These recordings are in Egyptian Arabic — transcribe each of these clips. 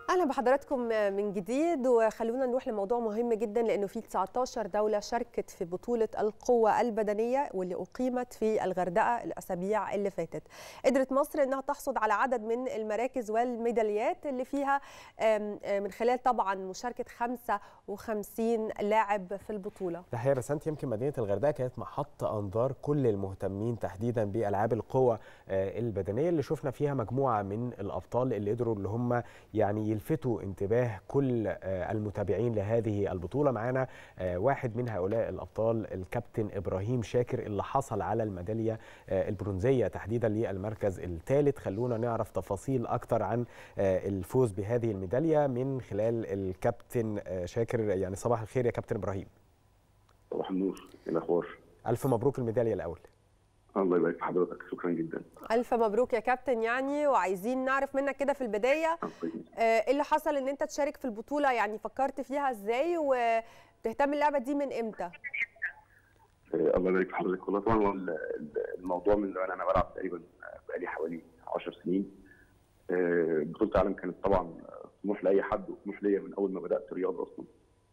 اهلا بحضراتكم من جديد وخلونا نروح لموضوع مهم جدا لانه في 19 دوله شاركت في بطوله القوه البدنيه واللي اقيمت في الغردقه الاسابيع اللي فاتت قدرت مصر انها تحصد على عدد من المراكز والميداليات اللي فيها من خلال طبعا مشاركه 55 لاعب في البطوله تحيه رسنت يمكن مدينه الغردقه كانت محط انظار كل المهتمين تحديدا بالعاب القوه البدنيه اللي شفنا فيها مجموعه من الابطال اللي قدروا اللي هم يعني يلفتوا انتباه كل المتابعين لهذه البطوله معانا واحد من هؤلاء الابطال الكابتن ابراهيم شاكر اللي حصل على الميداليه البرونزيه تحديدا للمركز الثالث خلونا نعرف تفاصيل اكتر عن الفوز بهذه الميداليه من خلال الكابتن شاكر يعني صباح الخير يا كابتن ابراهيم صباح النور ايه الاخبار الف مبروك الميداليه الاول الله يبارك في حضرتك شكرا جدا الف مبروك يا كابتن يعني وعايزين نعرف منك كده في البدايه ايه اللي حصل ان انت تشارك في البطوله يعني فكرت فيها ازاي وتهتم اللعبه دي من امتى الله يبارك في حضرتك والله طبعا الموضوع من زمان انا بلعب تقريبا بقالي حوالي 10 سنين بطوله العالم كانت طبعا طموح لاي حد وطموح ليا من اول ما بدات رياضه اصلا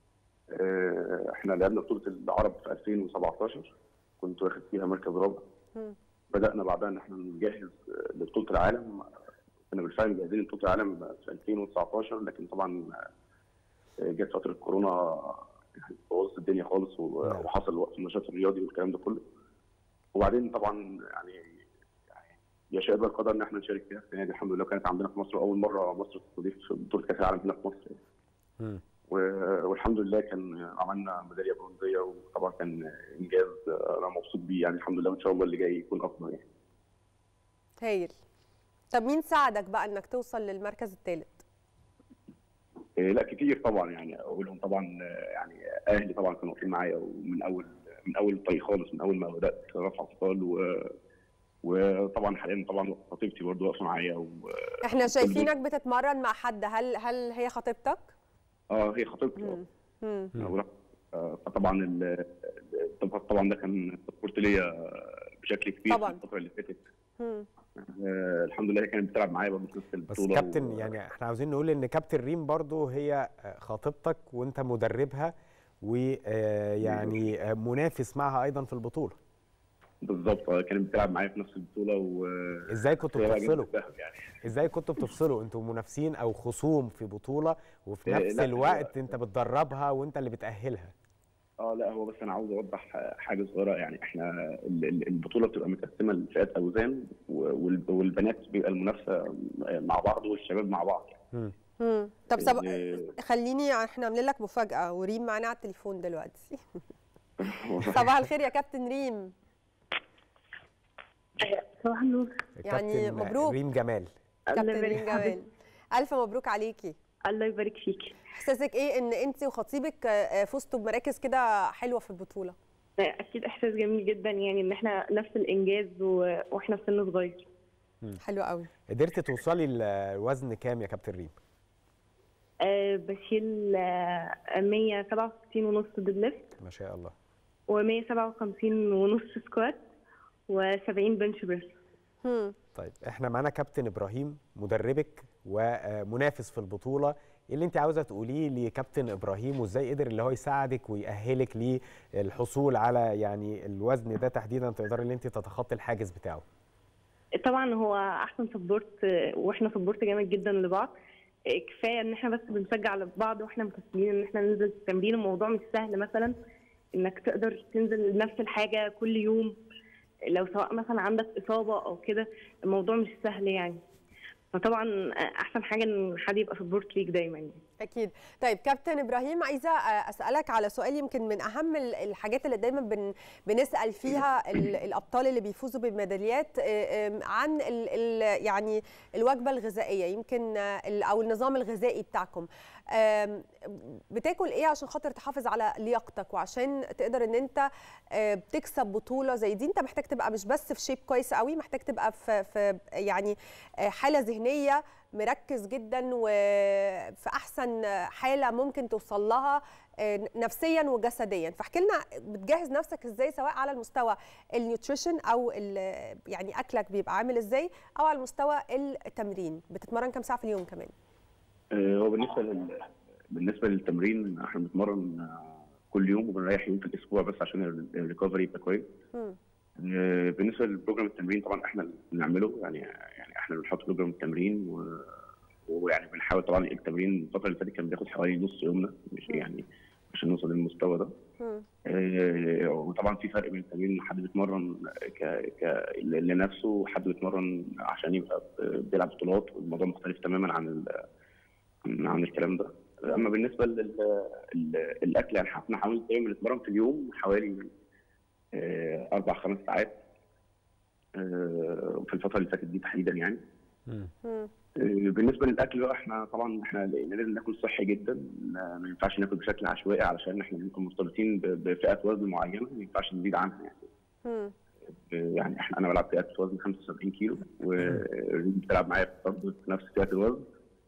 احنا لعبنا بطوله العرب في 2017 كنت واخد فيها مركز رابع بدانا بعدها ان احنا نجهز لبطوله العالم كنا بالفعل مجهزين لبطوله العالم في 2019 لكن طبعا جت فتره كورونا بوظت الدنيا خالص وحصل وقت النشاط الرياضي والكلام ده كله وبعدين طبعا يعني يعني يشاء الله القدر ان احنا نشارك فيها السنه دي الحمد لله كانت عندنا في مصر اول مره مصر تستضيف بطوله كاس العالم هنا في مصر م. والحمد لله كان عملنا ميداليه برونزيه وطبعا كان انجاز انا مبسوط بيه يعني الحمد لله وان شاء الله اللي جاي يكون افضل يعني. هايل. طب مين ساعدك بقى انك توصل للمركز الثالث؟ إيه لا كتير طبعا يعني اولهم طبعا يعني اهلي طبعا كانوا واقفين معايا ومن اول من اول الطريق خالص من اول ما بدات رفع اثقال و وطبعا حاليا طبعا خطيبتي برضه واقفه معايا و... احنا شايفينك بتتمرن مع حد هل هل هي خطيبتك؟ اه هي خطيبتي فطبعا طبعا ده كان سبورت ليا بشكل كبير طبعا الفتره اللي فاتت آه الحمد لله هي كانت بتلعب معايا برضه في نفس البطوله بس كابتن و... يعني احنا عاوزين نقول ان كابتن ريم برضه هي خطيبتك وانت مدربها ويعني منافس معها ايضا في البطوله بالظبط كانت بتلعب معايا في نفس البطوله و ازاي كنتوا بتفصلوا يعني. ازاي كنتوا بتفصلوا انتوا منافسين او خصوم في بطوله وفي نفس الوقت انت بتدربها وانت اللي بتاهلها اه لا هو بس انا عاوز اوضح حاجه صغيره يعني احنا البطوله بتبقى متقسمه لفئات اوزان والبنات بيبقى المنافسه مع بعض والشباب مع بعض يعني. امم طب سب... خليني احنا عاملين لك مفاجاه وريم معانا على التليفون دلوقتي صباح الخير يا كابتن ريم صباح النور يعني مبروك ريم جمال كابتن ريم جمال الف مبروك عليكي الله يبارك فيكي احساسك ايه ان انت وخطيبك فزتوا بمراكز كده حلوه في البطوله اكيد احساس جميل جدا يعني ان احنا نفس الانجاز و... واحنا في سن صغير حلو قوي قدرتي توصلي لوزن كام يا كابتن ريم أه بشيل 167 ونص ديد ليفت ما شاء الله و157 ونص سكوات و70 بنش بريس طيب احنا معانا كابتن ابراهيم مدربك ومنافس في البطوله ايه اللي انت عاوزه تقوليه لكابتن ابراهيم وازاي قدر اللي هو يساعدك ويأهلك للحصول على يعني الوزن ده تحديدا تقدري ان انت تتخطي الحاجز بتاعه طبعا هو احسن سبورت واحنا سبورت جامد جدا لبعض كفايه ان احنا بس بنشجع بعض واحنا مكسلين ان احنا ننزل التمرين الموضوع مش سهل مثلا انك تقدر تنزل نفس الحاجه كل يوم لو سواء مثلا عندك اصابه او كده الموضوع مش سهل يعني فطبعا احسن حاجه ان حد يبقى سبورت ليك دايما يعني. اكيد طيب كابتن ابراهيم عايزه اسالك على سؤال يمكن من اهم الحاجات اللي دايما بن بنسال فيها الابطال اللي بيفوزوا بالميداليات عن ال ال يعني الوجبه الغذائيه يمكن او النظام الغذائي بتاعكم بتاكل ايه عشان خاطر تحافظ على لياقتك وعشان تقدر ان انت تكسب بطوله زي دي انت محتاج تبقى مش بس في شيب كويس قوي محتاج تبقى في, في يعني حاله ذهنيه مركز جدا وفي احسن حاله ممكن توصل لها نفسيا وجسديا فاحكي لنا بتجهز نفسك ازاي سواء على المستوى النيوتريشن او يعني اكلك بيبقى عامل ازاي او على المستوى التمرين بتتمرن كام ساعه في اليوم كمان آه، هو بالنسبه لل... بالنسبه للتمرين احنا بنتمرن آه، كل يوم وبنريح يوم في الاسبوع بس عشان ال- الريكفري يبقى كويس مم. آه، بالنسبه لبروجرام التمرين طبعا احنا اللي بنعمله يعني يعني احنا اللي بنحط بروجرام التمرين و... ويعني بنحاول طبعا التمرين الفتره اللي فاتت كان بياخد حوالي نص يومنا مش يعني عشان نوصل للمستوى ده مم. آه، وطبعا في فرق بين التمرين حد بيتمرن ك... ك... لنفسه وحد بيتمرن عشان يبقى بيلعب بطولات والموضوع مختلف تماما عن ال... عن عن الكلام ده اما بالنسبه للاكل يعني احنا حاولنا دايما نتمرن في اليوم حوالي آه، اربع خمس ساعات آه، في الفتره اللي فاتت دي تحديدا يعني مم. مم. آه، بالنسبه للاكل بقى احنا طبعا احنا لازم ناكل صحي جدا ما ما ينفعش ناكل بشكل عشوائي علشان احنا بنكون مرتبطين ب- بفئات وزن معينه ما ينفعش نزيد عنها يعني مم. يعني احنا انا بلعب فئه وزن 75 كيلو وريم بتلعب معايا برضه في نفس فئه الوزن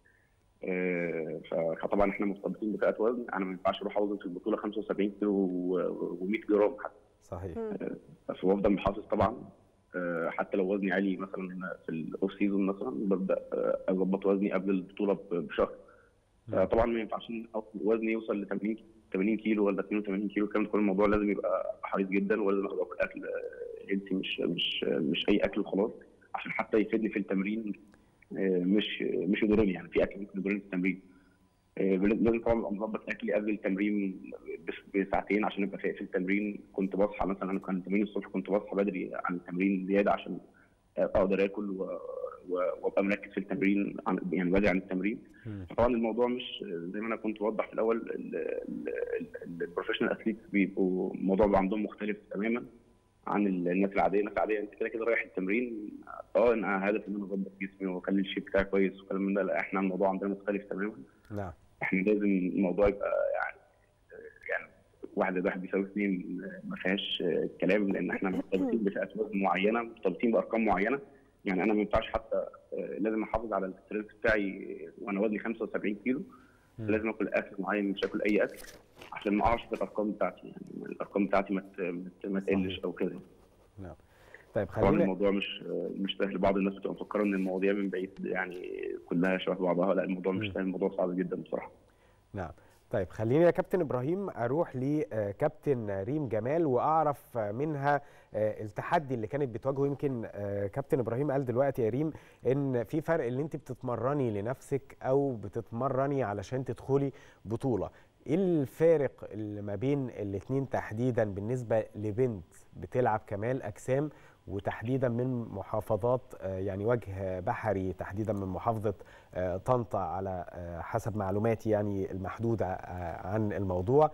آه، ف- فطبعا احنا مرتبطين بفئه وزن انا ما ينفعش اروح اوزن في البطوله 75 كيلو و100 جرام حتى صحيح مم. فبفضل محافظ طبعا آه، حتى لو وزني عالي مثلا في الاوف سيزون مثلا ببدا آه، اظبط وزني قبل البطوله ب- بشهر مم. طبعا ما ينفعش إن وزني يوصل ل 80 80 كيلو ولا 82 كيلو الكلام ده كل الموضوع لازم يبقى حريص جدا ولازم اخد اكل هيلثي مش مش مش اي اكل وخلاص عشان حتى يفيدني في التمرين آه، مش مش يضرني يعني في اكل ممكن يضرني في التمرين آه، لازم طبعا ابقى مظبط اكلي قبل التمرين بس- بساعتين عشان ابقى فايق في التمرين كنت بصحى مثلا انا كان تمرين الصبح كنت بصحى بدري عن التمرين زياده عشان اقدر اكل و- و- وابقى مركز في التمرين عن يعني بدري عن التمرين مم. طبعا الموضوع مش زي ما انا كنت بوضح في الاول ال- ال- ال- البروفيشنال اثليت بيبقوا الموضوع بيبقى عندهم مختلف تماما عن ال- الناس العاديه، الناس العاديه انت كده كده رايح التمرين اه انا هدفي ان انا اظبط جسمي واخلي الشيب بتاعي كويس والكلام من ده لا احنا الموضوع عندنا مختلف تماما نعم احنا لازم الموضوع يبقى يعني يعني واحد زائد واحد بيساوي اثنين ما فيهاش آه، كلام لان احنا مرتبطين بفئات وزن معينه مرتبطين بارقام معينه يعني انا ما ينفعش حتى آه، لازم احافظ على الستريس بتاعي وانا وزني 75 كيلو مم. لازم اكل اكل معين مش اكل اي اكل عشان ما اقعش في الارقام بتاعتي يعني الارقام بتاعتي ما ت- ما ت- ما تقلش او كده نعم طيب طبعا خلينا الموضوع مش مش سهل بعض الناس بتبقى مفكره ان المواضيع من بعيد يعني كلها شبه بعضها لا الموضوع مش مم. سهل الموضوع صعب جدا بصراحه نعم طيب خليني يا كابتن ابراهيم اروح لكابتن ريم جمال واعرف منها آه، التحدي اللي كانت بتواجهه يمكن آه، كابتن ابراهيم قال دلوقتي يا ريم ان في فرق اللي انت بتتمرني لنفسك او بتتمرني علشان تدخلي بطوله ايه الفارق اللي ما بين الاثنين تحديدا بالنسبه لبنت بتلعب كمال اجسام وتحديدا من محافظات آه، يعني وجه بحري تحديدا من محافظه آه، طنطا على آه، حسب معلوماتي يعني المحدوده آه، عن الموضوع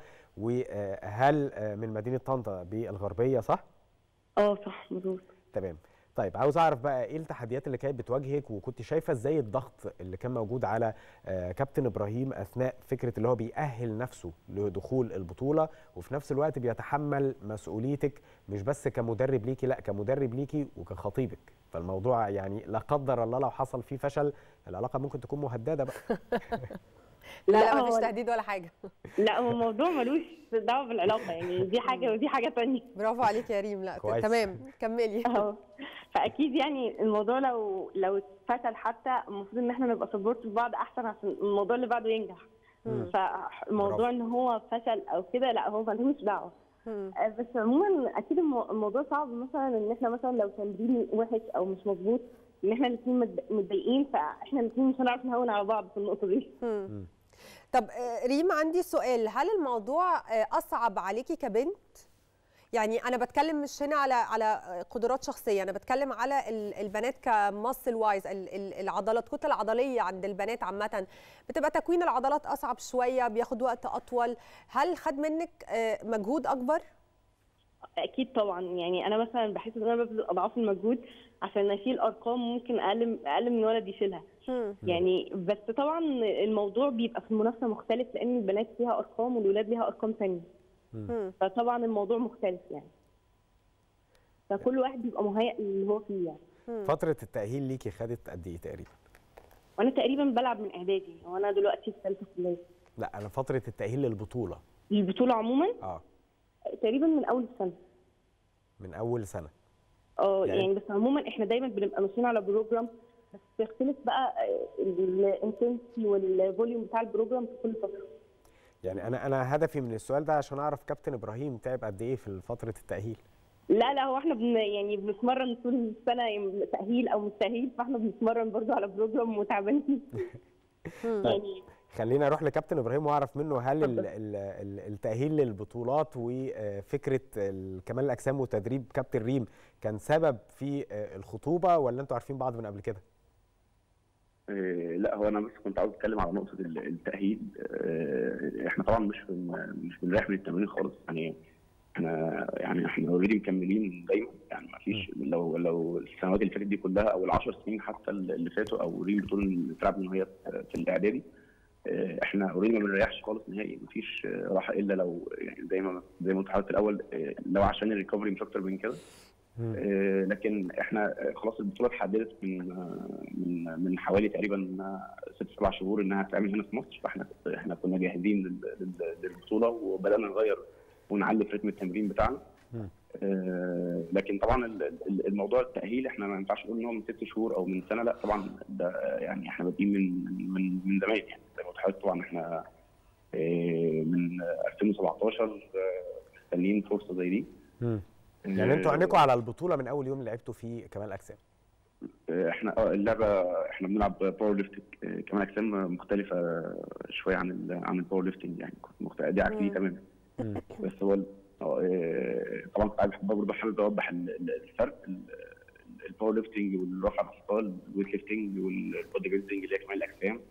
وهل آه، من مدينه طنطا بالغربيه صح؟ اه صح مظبوط تمام طيب عاوز اعرف بقى ايه التحديات اللي كانت بتواجهك وكنت شايفه ازاي الضغط اللي كان موجود على آه، كابتن ابراهيم اثناء فكره اللي هو بيأهل نفسه لدخول البطوله وفي نفس الوقت بيتحمل مسؤوليتك مش بس كمدرب ليكي لا كمدرب ليكي وكخطيبك فالموضوع يعني لا قدر الله لو حصل فيه فشل العلاقه ممكن تكون مهدده بقى لا لا لا، مفيش هو- تهديد ولا حاجه لا هو الموضوع ملوش دعوه بالعلاقه يعني دي حاجه ودي حاجه تانية برافو عليك يا ريم لا ت- كويس. تمام كملي اه فاكيد يعني الموضوع لو لو فشل حتى المفروض ان احنا نبقى سبورت لبعض احسن عشان الموضوع اللي بعده ينجح مم. فالموضوع برافو. ان هو فشل او كده لا هو ملوش دعوه مم. آه، بس عموما اكيد المو- الموضوع صعب مثلا ان احنا مثلا لو تمرين وحش او مش مظبوط ان احنا الاثنين متضايقين فاحنا الاثنين مش هنعرف نهون على بعض في النقطه دي مم. طب آه، ريم عندي سؤال هل الموضوع آه، اصعب عليكي كبنت يعني انا بتكلم مش هنا على على قدرات شخصيه انا بتكلم على ال- البنات كماسل وايز العضلات الكتله العضليه عند البنات عامه بتبقى تكوين العضلات اصعب شويه بياخد وقت اطول هل خد منك آه، مجهود اكبر اكيد طبعا يعني انا مثلا بحس ان انا ببذل اضعاف المجهود عشان اشيل ارقام ممكن اقل اقل من ولد يشيلها مم. يعني بس طبعا الموضوع بيبقى في المنافسه مختلف لان البنات فيها ارقام والولاد ليها ارقام ثانيه مم. فطبعا الموضوع مختلف يعني فكل واحد بيبقى مهيأ اللي هو فيه يعني مم. فتره التاهيل ليكي خدت قد ايه تقريبا وانا تقريبا بلعب من اعدادي وانا دلوقتي في ثالثه كليه لا انا فتره التاهيل للبطوله البطوله عموما اه تقريبا من اول السنه من اول سنه اه يعني- يعني بس عموما احنا دايما بنبقى ماشيين على بروجرام بس بيختلف بقى الانتنسي والفوليوم بتاع البروجرام في كل فتره يعني انا انا هدفي من السؤال ده عشان اعرف كابتن ابراهيم تعب قد ايه في فتره التاهيل لا لا هو احنا بن يعني بنتمرن طول السنه يعني تاهيل او مش تاهيل فاحنا بنتمرن برضو على بروجرام وتعبانين يعني خلينا اروح لكابتن ابراهيم واعرف منه هل ال اتفضل. ال ال التاهيل للبطولات وفكره ال- كمال الاجسام وتدريب كابتن ريم كان سبب في آه، الخطوبه ولا انتوا عارفين بعض من قبل كده؟ آه، لا هو انا بس كنت عاوز اتكلم على نقطه ال- التاهيل آه، احنا طبعا مش بن مش بنريح من التمرين خالص يعني احنا يعني احنا اوريدي مكملين دايما يعني ما فيش لو لو السنوات اللي فاتت دي كلها او العشر سنين حتى اللي فاتوا او ريم بتقول إن بتلعب من وهي في الاعدادي آه، احنا اوريدي ما بنريحش خالص نهائي ما فيش راحه الا لو يعني زي ما زي ما قلت لحضرتك الاول آه، لو عشان الريكفري مش اكتر من كده آه، لكن احنا آه، خلاص البطوله اتحددت من آه، من من حوالي تقريبا آه، ست سبع شهور انها هتتعمل هنا في مصر فاحنا احنا كنا جاهزين لل- لل- للبطوله وبدانا نغير ونعلي في رتم التمرين بتاعنا مم. آه، لكن طبعا ال- ال- الموضوع التاهيل احنا ما ينفعش نقول ان هو من ست شهور او من سنه لا طبعا ده آه، يعني احنا بادئين من من من زمان يعني زي ما قلت لحضرتك طبعا احنا آه، من آه، 2017 آه، مستنيين فرصه زي دي مم. يعني انتوا آه، عينيكوا على البطوله من اول يوم لعبتوا فيه كمال الاجسام احنا اه اللعبه احنا بنلعب باور ليفتنج اه، كمان اجسام مختلفه شويه عن ال عن الباور ليفتنج يعني كنت مختلف دي عكسيه مم. تماما مم. بس هو ال- اه، اه، طبعا كنت عايز برضه حابب اوضح ال- ال- الفرق ال- الباور ليفتنج والرفع الاثقال الويت ليفتنج والبودي بيلدينج اللي هي كمال الاجسام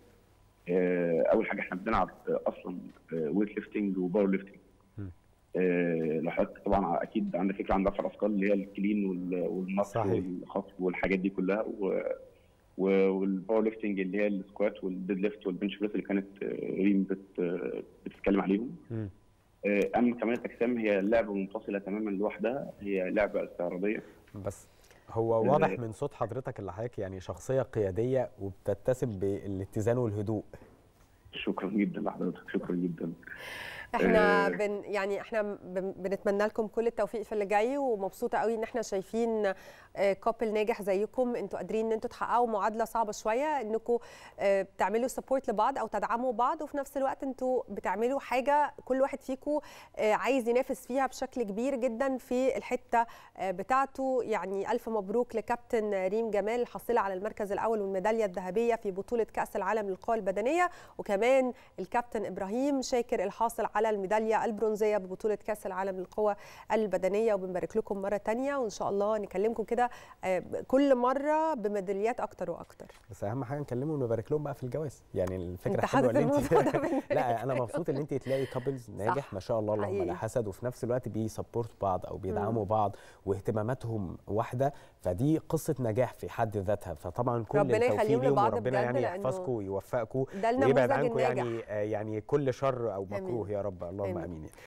اه، اول حاجه احنا بنلعب اصلا ويت ليفتنج وباور ليفتنج مم. آه، لو حضرتك طبعا اكيد عندك فكره عن رفع الاثقال اللي هي الكلين وال- والنصر صحيح. والخفض والحاجات دي كلها و- و- والباور ليفتنج اللي هي السكوات والديد ليفت والبنش بريس اللي كانت آه، ريم بت آه، بتتكلم عليهم مم. آه، اما كمال الاجسام هي لعبه منفصله تماما لوحدها هي لعبه استعراضيه بس هو واضح من صوت حضرتك اللي حضرتك يعني شخصيه قياديه وبتتسم بالاتزان والهدوء شكرا جدا لحضرتك شكرا جدا احنا آه. بن يعني احنا بن بنتمنى لكم كل التوفيق في اللي جاي ومبسوطه قوي ان احنا شايفين آه، كابل ناجح زيكم انتوا قادرين ان انتوا تحققوا معادله صعبه شويه انكم آه، بتعملوا سبورت لبعض او تدعموا بعض وفي نفس الوقت انتوا بتعملوا حاجه كل واحد فيكم آه، عايز ينافس فيها بشكل كبير جدا في الحته آه، بتاعته يعني الف مبروك لكابتن ريم جمال الحاصله على المركز الاول والميداليه الذهبيه في بطوله كاس العالم للقوى البدنيه وكمان الكابتن ابراهيم شاكر الحاصل على الميداليه البرونزيه ببطوله كاس العالم للقوى البدنيه وبنبارك لكم مره تانية وان شاء الله نكلمكم كده آه، كل مره بميداليات اكتر واكتر بس اهم حاجه نكلمهم ونبارك لهم بقى في الجواز يعني الفكره انت حلوه حاطط ان انت الموضوع ده بين لا انا مبسوط ان انت تلاقي كابلز ناجح صح، ما شاء الله اللهم حقيقي. لا حسد وفي نفس الوقت بيسبورت بعض او بيدعموا بعض واهتماماتهم واحده فدي قصه نجاح في حد ذاتها فطبعا كل ربنا التوفيق يخليهم ليهم لبعض وربنا بجد يعني لأنه يحفظكم ويوفقكم ده ويبعد النموذج عنكم الناجح يعني آه، يعني كل شر او آمين. مكروه يا رب اللهم آمين. امين